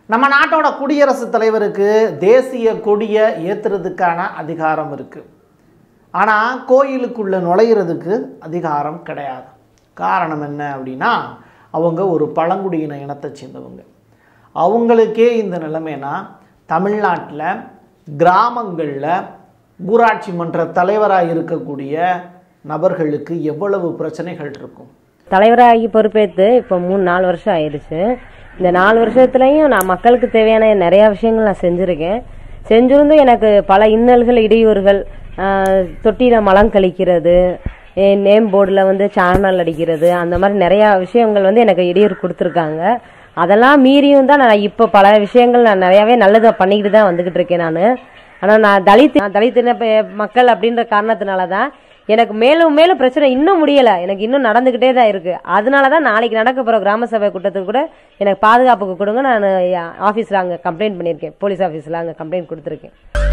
நம்ம நாட்டோட குடியரசுத் தலைவருக்கு தேசிய கொடியை ஏற்றுறதுக்கான அதிகாரம் இருக்குது ஆனால் கோயிலுக்குள்ளே நுழையிறதுக்கு அதிகாரம் கிடையாது காரணம் என்ன அப்படின்னா அவங்க ஒரு பழங்குடியின இனத்தை சேர்ந்தவங்க அவங்களுக்கே இந்த நிலைமைனா தமிழ்நாட்டில் கிராமங்களில் ஊராட்சி மன்ற தலைவராக இருக்கக்கூடிய நபர்களுக்கு எவ்வளவு பிரச்சனைகள் இருக்கும் தலைவராகி பொறுப்பேற்று இப்போ மூணு நாலு வருஷம் ஆயிடுச்சு இந்த நாலு வருஷத்துலையும் நான் மக்களுக்கு தேவையான நிறைய விஷயங்கள் நான் செஞ்சுருக்கேன் செஞ்சிருந்தும் எனக்கு பல இன்னல்கள் இடையூறுகள் ஆஹ், தொட்டியில மலம் கழிக்கிறது நேம் போர்டில் வந்து சேனல் அடிக்கிறது அந்த மாதிரி நிறையா விஷயங்கள் வந்து எனக்கு இடையூறு கொடுத்துருக்காங்க அதெல்லாம் மீறியும் தான் நான் இப்போ பல விஷயங்கள் நான் நிறையாவே நல்லதை பண்ணிக்கிட்டு தான் வந்துக்கிட்டு இருக்கேன் நான் ஆனால் நான் தலித் நான் தலித் இன பெ- மக்கள் அப்படின்ற காரணத்தினால தான் எனக்கு மேலும் மேலும் பிரச்சனை இன்னும் முடியல எனக்கு இன்னும் நடந்துகிட்டே தான் இருக்கு அதனால தான் நாளைக்கு நடக்க போற கிராம சபை கூட்டத்துக்கு கூட எனக்கு பாதுகாப்புக்கு கொடுங்க நான் ஆஃபீஸில் அங்கே கம்ப்ளைண்ட் பண்ணியிருக்கேன் போலீஸ் ஆஃபீஸில் அங்கே கம்ப்ளைண்ட் கொடுத்துருக்கேன்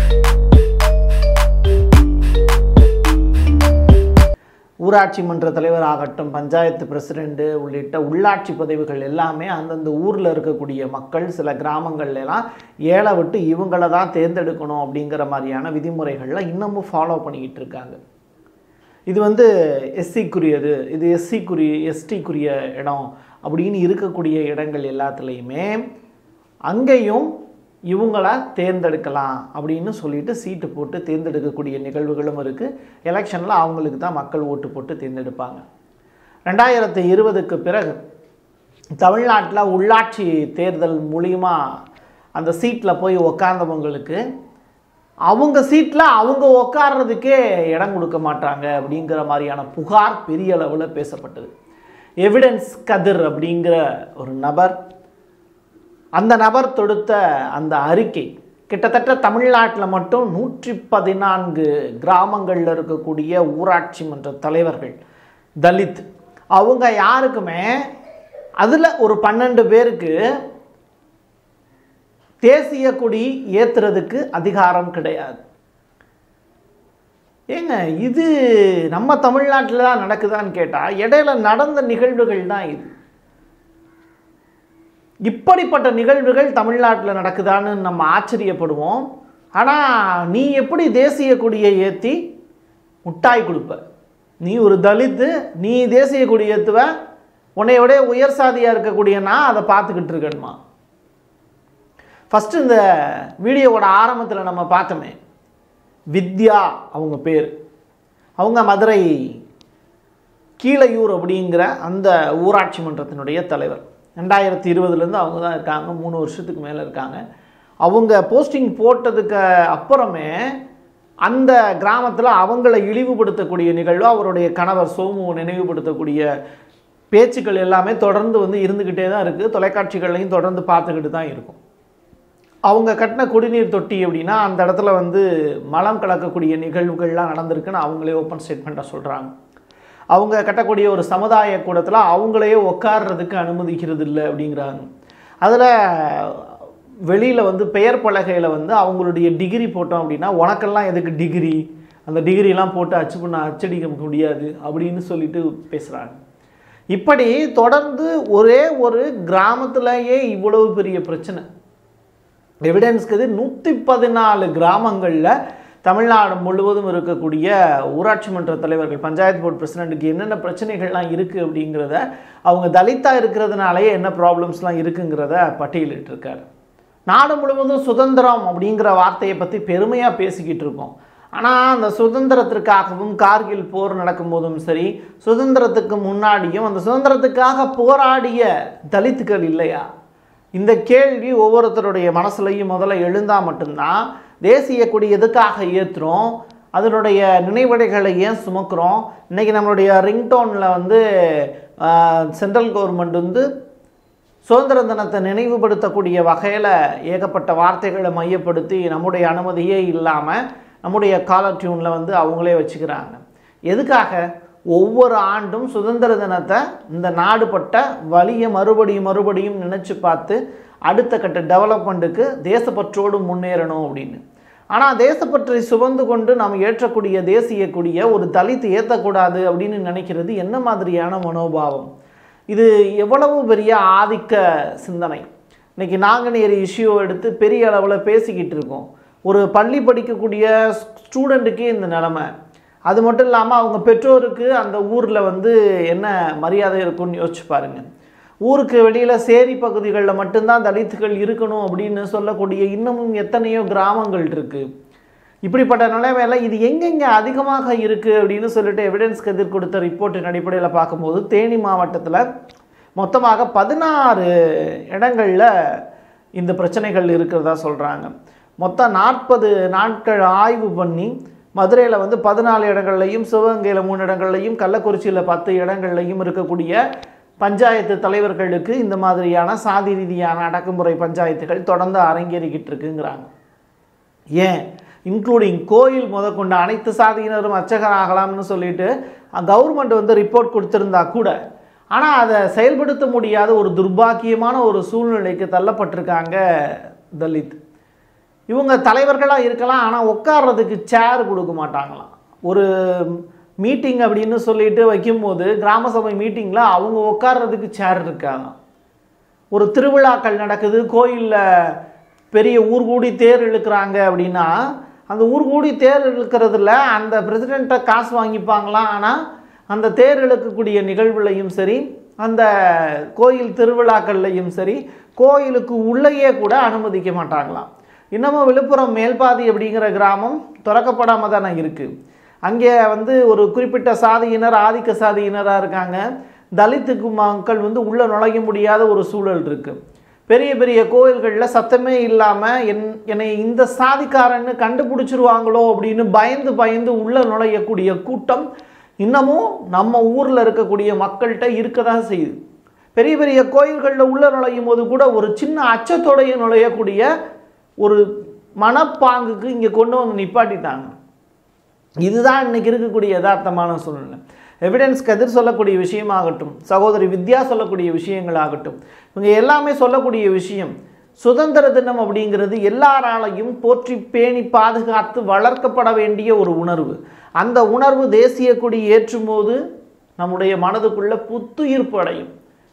ஊராட்சி மன்ற தலைவர் ஆகட்டும் பஞ்சாயத்து பிரசிடெண்ட்டு உள்ளிட்ட உள்ளாட்சி பதவிகள் எல்லாமே அந்தந்த ஊரில் இருக்கக்கூடிய மக்கள் சில கிராமங்கள்ல எல்லாம் ஏழை விட்டு இவங்கள தான் தேர்ந்தெடுக்கணும் அப்படிங்கிற மாதிரியான விதிமுறைகள்லாம் இன்னமும் ஃபாலோ பண்ணிக்கிட்டு இருக்காங்க இது வந்து எஸ்சிக்குரியது இது எஸ்சிக்குரிய எஸ்டிக்குரிய இடம் அப்படின்னு இருக்கக்கூடிய இடங்கள் எல்லாத்துலேயுமே அங்கேயும் இவங்கள தேர்ந்தெடுக்கலாம் அப்படின்னு சொல்லிட்டு சீட்டு போட்டு தேர்ந்தெடுக்கக்கூடிய நிகழ்வுகளும் இருக்குது எலெக்ஷனில் அவங்களுக்கு தான் மக்கள் ஓட்டு போட்டு தேர்ந்தெடுப்பாங்க ரெண்டாயிரத்தி இருபதுக்கு பிறகு தமிழ்நாட்டில் உள்ளாட்சி தேர்தல் மூலியமா அந்த சீட்டில் போய் உக்காந்தவங்களுக்கு அவங்க சீட்டில் அவங்க உட்கார்றதுக்கே இடம் கொடுக்க மாட்டாங்க அப்படிங்கிற மாதிரியான புகார் பெரிய அளவில் பேசப்பட்டது எவிடன்ஸ் கதிர் அப்படிங்கிற ஒரு நபர் அந்த நபர் தொடுத்த அந்த அறிக்கை கிட்டத்தட்ட தமிழ்நாட்டில் மட்டும் நூற்றி பதினான்கு கிராமங்களில் இருக்கக்கூடிய ஊராட்சி மன்ற தலைவர்கள் தலித் அவங்க யாருக்குமே அதில் ஒரு பன்னெண்டு பேருக்கு தேசிய கொடி ஏத்துறதுக்கு அதிகாரம் கிடையாது ஏங்க இது நம்ம தமிழ்நாட்டில் தான் நடக்குதான்னு கேட்டால் இடையில நடந்த நிகழ்வுகள் தான் இது இப்படிப்பட்ட நிகழ்வுகள் தமிழ்நாட்டில் நடக்குதான்னு நம்ம ஆச்சரியப்படுவோம் ஆனால் நீ எப்படி தேசிய கொடியை ஏற்றி முட்டாய் கொடுப்ப நீ ஒரு தலித்து நீ தேசிய கொடி ஏற்றுவ உன்னையோட உயர் சாதியாக இருக்கக்கூடிய நான் அதை பார்த்துக்கிட்டு இருக்கணுமா ஃபஸ்ட்டு இந்த வீடியோவோட ஆரம்பத்தில் நம்ம பார்த்தோமே வித்யா அவங்க பேர் அவங்க மதுரை கீழையூர் அப்படிங்கிற அந்த ஊராட்சி மன்றத்தினுடைய தலைவர் ரெண்டாயிரத்தி இருபதுலேருந்து அவங்க தான் இருக்காங்க மூணு வருஷத்துக்கு மேலே இருக்காங்க அவங்க போஸ்டிங் போட்டதுக்கு அப்புறமே அந்த கிராமத்தில் அவங்கள இழிவுபடுத்தக்கூடிய நிகழ்வு அவருடைய கணவர் சோமு நினைவுபடுத்தக்கூடிய பேச்சுக்கள் எல்லாமே தொடர்ந்து வந்து இருந்துக்கிட்டே தான் இருக்குது தொலைக்காட்சிகள்லையும் தொடர்ந்து பார்த்துக்கிட்டு தான் இருக்கும் அவங்க கட்டின குடிநீர் தொட்டி அப்படின்னா அந்த இடத்துல வந்து மலம் கலக்கக்கூடிய நிகழ்வுகள்லாம் நடந்திருக்குன்னு அவங்களே ஓப்பன் ஸ்டேட்மெண்ட்டாக சொல்கிறாங்க அவங்க கட்டக்கூடிய ஒரு சமுதாய கூடத்தில் அவங்களையே உட்கார்றதுக்கு அனுமதிக்கிறது இல்லை அப்படிங்கிறாங்க அதில் வெளியில் வந்து பெயர் பலகையில் வந்து அவங்களுடைய டிகிரி போட்டோம் அப்படின்னா உனக்கெல்லாம் எதுக்கு டிகிரி அந்த டிகிரிலாம் போட்டு அச்சு பண்ண அச்சடிக்க முடியாது அப்படின்னு சொல்லிட்டு பேசுகிறாங்க இப்படி தொடர்ந்து ஒரே ஒரு கிராமத்திலேயே இவ்வளவு பெரிய பிரச்சனை எவிடன்ஸ்க்கு இது நூற்றி பதினாலு கிராமங்களில் தமிழ்நாடு முழுவதும் இருக்கக்கூடிய ஊராட்சி மன்ற தலைவர்கள் பஞ்சாயத்து போர்டு பிரசிடெண்ட்டுக்கு என்னென்ன பிரச்சனைகள்லாம் இருக்குது அப்படிங்கிறத அவங்க தலித்தாக இருக்கிறதுனாலேயே என்ன ப்ராப்ளம்ஸ்லாம் இருக்குங்கிறத பட்டியலிட்டிருக்காரு நாடு முழுவதும் சுதந்திரம் அப்படிங்கிற வார்த்தையை பற்றி பெருமையாக பேசிக்கிட்டு இருக்கோம் ஆனால் அந்த சுதந்திரத்திற்காகவும் கார்கில் போர் நடக்கும்போதும் சரி சுதந்திரத்துக்கு முன்னாடியும் அந்த சுதந்திரத்துக்காக போராடிய தலித்துக்கள் இல்லையா இந்த கேள்வி ஒவ்வொருத்தருடைய மனசுலையும் முதல்ல எழுந்தால் மட்டும்தான் தேசிய கொடி எதுக்காக ஏற்றுறோம் அதனுடைய நினைவடைகளை ஏன் சுமக்கிறோம் இன்றைக்கி நம்மளுடைய ரிங்டோனில் வந்து சென்ட்ரல் கவர்மெண்ட் வந்து சுதந்திர தினத்தை நினைவுபடுத்தக்கூடிய வகையில் ஏகப்பட்ட வார்த்தைகளை மையப்படுத்தி நம்முடைய அனுமதியே இல்லாமல் நம்முடைய காலர் டியூனில் வந்து அவங்களே வச்சுக்கிறாங்க எதுக்காக ஒவ்வொரு ஆண்டும் சுதந்திர தினத்தை இந்த நாடு பட்ட வலியை மறுபடியும் மறுபடியும் நினச்சி பார்த்து அடுத்த கட்ட டெவலப்மெண்ட்டுக்கு தேசப்பற்றோடு முன்னேறணும் அப்படின்னு ஆனால் தேசப்பற்றை சுமந்து கொண்டு நாம் ஏற்றக்கூடிய தேசிய கொடியை ஒரு தலித்து ஏற்றக்கூடாது அப்படின்னு நினைக்கிறது என்ன மாதிரியான மனோபாவம் இது எவ்வளவு பெரிய ஆதிக்க சிந்தனை இன்னைக்கு நாங்குநேரி இஷ்யூ எடுத்து பெரிய அளவில் பேசிக்கிட்டு இருக்கோம் ஒரு பள்ளி படிக்கக்கூடிய ஸ்டூடெண்ட்டுக்கே இந்த நிலமை அது மட்டும் இல்லாமல் அவங்க பெற்றோருக்கு அந்த ஊரில் வந்து என்ன மரியாதை இருக்கும்னு யோசிச்சு பாருங்க ஊருக்கு வெளியில் சேரி பகுதிகளில் மட்டும்தான் தலித்துகள் இருக்கணும் அப்படின்னு சொல்லக்கூடிய இன்னமும் எத்தனையோ கிராமங்கள் இருக்குது இப்படிப்பட்ட நிலைமையில இது எங்கெங்கே அதிகமாக இருக்குது அப்படின்னு சொல்லிட்டு எவிடன்ஸ் கதிர் கொடுத்த ரிப்போர்ட்டின் அடிப்படையில் பார்க்கும்போது தேனி மாவட்டத்தில் மொத்தமாக பதினாறு இடங்களில் இந்த பிரச்சனைகள் இருக்கிறதா சொல்கிறாங்க மொத்தம் நாற்பது நாட்கள் ஆய்வு பண்ணி மதுரையில் வந்து பதினாலு இடங்கள்லையும் சிவகங்கையில் மூணு இடங்கள்லையும் கள்ளக்குறிச்சியில் பத்து இடங்கள்லையும் இருக்கக்கூடிய பஞ்சாயத்து தலைவர்களுக்கு இந்த மாதிரியான சாதி ரீதியான அடக்குமுறை பஞ்சாயத்துகள் தொடர்ந்து அரங்கேறிக்கிட்டு இருக்குங்கிறாங்க ஏன் இன்க்ளூடிங் கோயில் முதற்கொண்டு அனைத்து சாதியினரும் அர்ச்சகராகலாம்னு சொல்லிட்டு கவர்மெண்ட் வந்து ரிப்போர்ட் கொடுத்துருந்தா கூட ஆனால் அதை செயல்படுத்த முடியாத ஒரு துர்பாக்கியமான ஒரு சூழ்நிலைக்கு தள்ளப்பட்டிருக்காங்க தலித் இவங்க தலைவர்களாக இருக்கலாம் ஆனால் உட்கார்றதுக்கு சேர் கொடுக்க மாட்டாங்களாம் ஒரு மீட்டிங் அப்படின்னு சொல்லிட்டு வைக்கும்போது கிராம சபை மீட்டிங்கில் அவங்க உட்கார்றதுக்கு சேர் இருக்காங்க ஒரு திருவிழாக்கள் நடக்குது கோயிலில் பெரிய ஊர் கூடி தேர் இழுக்கிறாங்க அப்படின்னா அந்த ஊர் கூடி தேர் இழுக்கிறதுல அந்த பிரசிடெண்ட்டை காசு வாங்கிப்பாங்களாம் ஆனால் அந்த தேர் இழுக்கக்கூடிய நிகழ்வுலையும் சரி அந்த கோயில் திருவிழாக்கள்லையும் சரி கோயிலுக்கு உள்ளேயே கூட அனுமதிக்க மாட்டாங்களாம் இன்னமும் விழுப்புரம் மேல்பாதி அப்படிங்கிற கிராமம் திறக்கப்படாமல் தானே இருக்குது அங்கே வந்து ஒரு குறிப்பிட்ட சாதியினர் ஆதிக்க சாதியினராக இருக்காங்க தலித்துக்கு மக்கள் வந்து உள்ளே நுழைய முடியாத ஒரு சூழல் இருக்குது பெரிய பெரிய கோயில்களில் சத்தமே இல்லாமல் என் என்னை இந்த சாதிக்காரன்னு கண்டுபிடிச்சிருவாங்களோ அப்படின்னு பயந்து பயந்து உள்ளே நுழையக்கூடிய கூட்டம் இன்னமும் நம்ம ஊரில் இருக்கக்கூடிய மக்கள்கிட்ட இருக்க தான் செய்யுது பெரிய பெரிய கோயில்களில் உள்ள நுழையும் போது கூட ஒரு சின்ன அச்சத்தோடைய நுழையக்கூடிய ஒரு மனப்பாங்குக்கு இங்கே கொண்டு வந்து நிப்பாட்டிட்டாங்க இதுதான் இன்னைக்கு இருக்கக்கூடிய யதார்த்தமான சூழ்நிலை எவிடன்ஸ் கதிர் சொல்லக்கூடிய விஷயமாகட்டும் சகோதரி வித்யா சொல்லக்கூடிய விஷயங்களாகட்டும் இவங்க எல்லாமே சொல்லக்கூடிய விஷயம் சுதந்திர தினம் அப்படிங்கிறது எல்லாராலையும் போற்றி பேணி பாதுகாத்து வளர்க்கப்பட வேண்டிய ஒரு உணர்வு அந்த உணர்வு தேசிய கொடி ஏற்றும் போது நம்முடைய மனதுக்குள்ள புத்துயிர்ப்பு அடையும்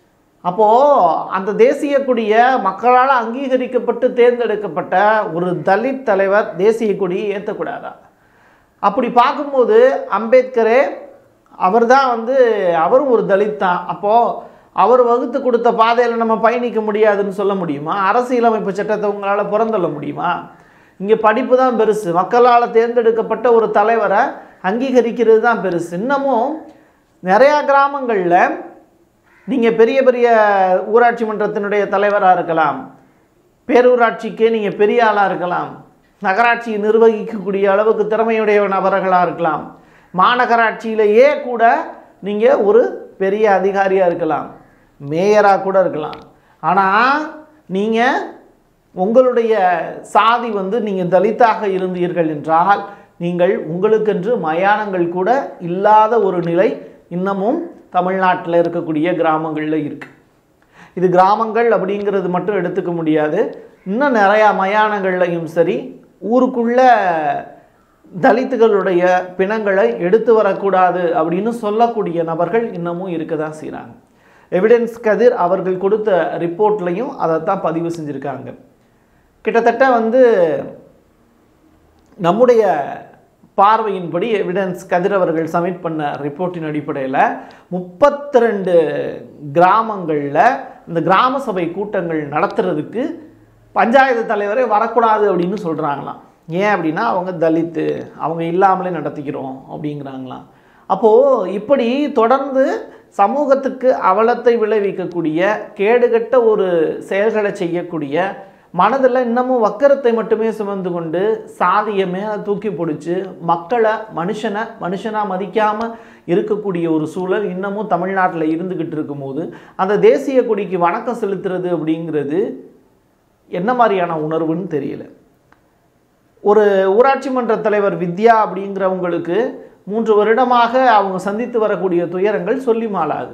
அப்போது அந்த தேசிய கொடிய மக்களால் அங்கீகரிக்கப்பட்டு தேர்ந்தெடுக்கப்பட்ட ஒரு தலித் தலைவர் தேசிய கொடியை ஏற்றக்கூடாதா அப்படி பார்க்கும்போது அம்பேத்கரே அவர் தான் வந்து அவரும் ஒரு தலித் தான் அப்போது அவர் வகுத்து கொடுத்த பாதையில் நம்ம பயணிக்க முடியாதுன்னு சொல்ல முடியுமா அரசியலமைப்பு சட்டத்தை உங்களால் புறந்தள்ள முடியுமா இங்கே படிப்பு தான் பெருசு மக்களால் தேர்ந்தெடுக்கப்பட்ட ஒரு தலைவரை அங்கீகரிக்கிறது தான் பெருசு இன்னமும் நிறையா கிராமங்களில் நீங்கள் பெரிய பெரிய ஊராட்சி மன்றத்தினுடைய தலைவராக இருக்கலாம் பேரூராட்சிக்கே நீங்கள் பெரிய ஆளாக இருக்கலாம் நகராட்சியை நிர்வகிக்கக்கூடிய அளவுக்கு திறமையுடைய நபர்களாக இருக்கலாம் மாநகராட்சியிலேயே கூட நீங்கள் ஒரு பெரிய அதிகாரியாக இருக்கலாம் மேயராக கூட இருக்கலாம் ஆனால் நீங்கள் உங்களுடைய சாதி வந்து நீங்கள் தலித்தாக இருந்தீர்கள் என்றால் நீங்கள் உங்களுக்கென்று மயானங்கள் கூட இல்லாத ஒரு நிலை இன்னமும் தமிழ்நாட்டில் இருக்கக்கூடிய கிராமங்களில் இருக்குது இது கிராமங்கள் அப்படிங்கிறது மட்டும் எடுத்துக்க முடியாது இன்னும் நிறையா மயானங்கள்லையும் சரி ஊருக்குள்ள தலித்துகளுடைய பிணங்களை எடுத்து வரக்கூடாது அப்படின்னு சொல்லக்கூடிய நபர்கள் இன்னமும் இருக்க தான் செய்கிறாங்க எவிடன்ஸ் கதிர் அவர்கள் கொடுத்த ரிப்போர்ட்லையும் அதைத்தான் பதிவு செஞ்சுருக்காங்க கிட்டத்தட்ட வந்து நம்முடைய பார்வையின்படி எவிடன்ஸ் கதிர் அவர்கள் சப்மிட் பண்ண ரிப்போர்ட்டின் அடிப்படையில் முப்பத்தி ரெண்டு கிராமங்களில் இந்த கிராம சபை கூட்டங்கள் நடத்துறதுக்கு பஞ்சாயத்து தலைவரே வரக்கூடாது அப்படின்னு சொல்கிறாங்களாம் ஏன் அப்படின்னா அவங்க தலித்து அவங்க இல்லாமலே நடத்திக்கிறோம் அப்படிங்கிறாங்களாம் அப்போது இப்படி தொடர்ந்து சமூகத்துக்கு அவலத்தை விளைவிக்கக்கூடிய கேடுகட்ட ஒரு செயல்களை செய்யக்கூடிய மனதில் இன்னமும் வக்கரத்தை மட்டுமே சுமந்து கொண்டு சாதியை மேலே தூக்கி பிடிச்சி மக்களை மனுஷனை மனுஷனாக மதிக்காமல் இருக்கக்கூடிய ஒரு சூழல் இன்னமும் தமிழ்நாட்டில் இருந்துக்கிட்டு இருக்கும்போது அந்த தேசிய கொடிக்கு வணக்கம் செலுத்துறது அப்படிங்கிறது என்ன மாதிரியான உணர்வுன்னு தெரியல ஒரு ஊராட்சி மன்ற தலைவர் வித்யா அப்படிங்கிறவங்களுக்கு மூன்று வருடமாக அவங்க சந்தித்து வரக்கூடிய துயரங்கள் சொல்லி மாளாது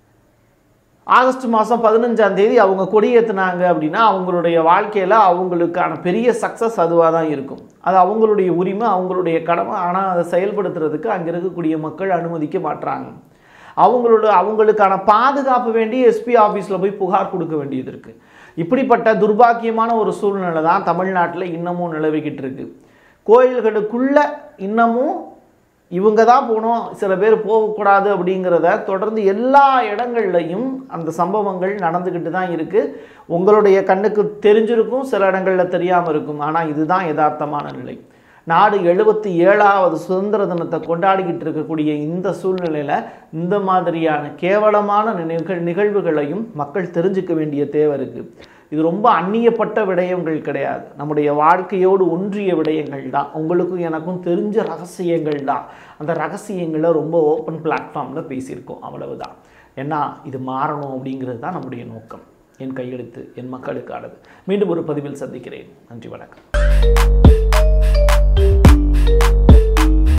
ஆகஸ்ட் மாதம் பதினஞ்சாம் தேதி அவங்க கொடியேற்றினாங்க அப்படின்னா அவங்களுடைய வாழ்க்கையில் அவங்களுக்கான பெரிய சக்ஸஸ் அதுவாக தான் இருக்கும் அது அவங்களுடைய உரிமை அவங்களுடைய கடமை ஆனால் அதை செயல்படுத்துறதுக்கு அங்கே இருக்கக்கூடிய மக்கள் அனுமதிக்க மாட்றாங்க அவங்களோட அவங்களுக்கான பாதுகாப்பு வேண்டி எஸ்பி ஆஃபீஸில் போய் புகார் கொடுக்க வேண்டியது இருக்குது இப்படிப்பட்ட துர்பாக்கியமான ஒரு சூழ்நிலை தான் தமிழ்நாட்டில் இன்னமும் நிலவிக்கிட்டு இருக்கு கோயில்களுக்குள்ள இன்னமும் இவங்க தான் போகணும் சில பேர் போகக்கூடாது அப்படிங்கிறத தொடர்ந்து எல்லா இடங்கள்லையும் அந்த சம்பவங்கள் நடந்துக்கிட்டு தான் இருக்குது உங்களுடைய கண்ணுக்கு தெரிஞ்சிருக்கும் சில இடங்களில் தெரியாமல் இருக்கும் ஆனால் இதுதான் யதார்த்தமான நிலை நாடு எழுபத்தி ஏழாவது சுதந்திர தினத்தை கொண்டாடிக்கிட்டு இருக்கக்கூடிய இந்த சூழ்நிலையில் இந்த மாதிரியான கேவலமான நிகழ் நிகழ்வுகளையும் மக்கள் தெரிஞ்சுக்க வேண்டிய தேவை இருக்குது இது ரொம்ப அந்நியப்பட்ட விடயங்கள் கிடையாது நம்முடைய வாழ்க்கையோடு ஒன்றிய விடயங்கள் தான் உங்களுக்கும் எனக்கும் தெரிஞ்ச ரகசியங்கள் தான் அந்த ரகசியங்களை ரொம்ப ஓப்பன் பிளாட்ஃபார்மில் பேசியிருக்கோம் அவ்வளவுதான் ஏன்னா இது மாறணும் அப்படிங்கிறது தான் நம்முடைய நோக்கம் என் கையெழுத்து என் மக்களுக்கானது மீண்டும் ஒரு பதிவில் சந்திக்கிறேன் நன்றி வணக்கம்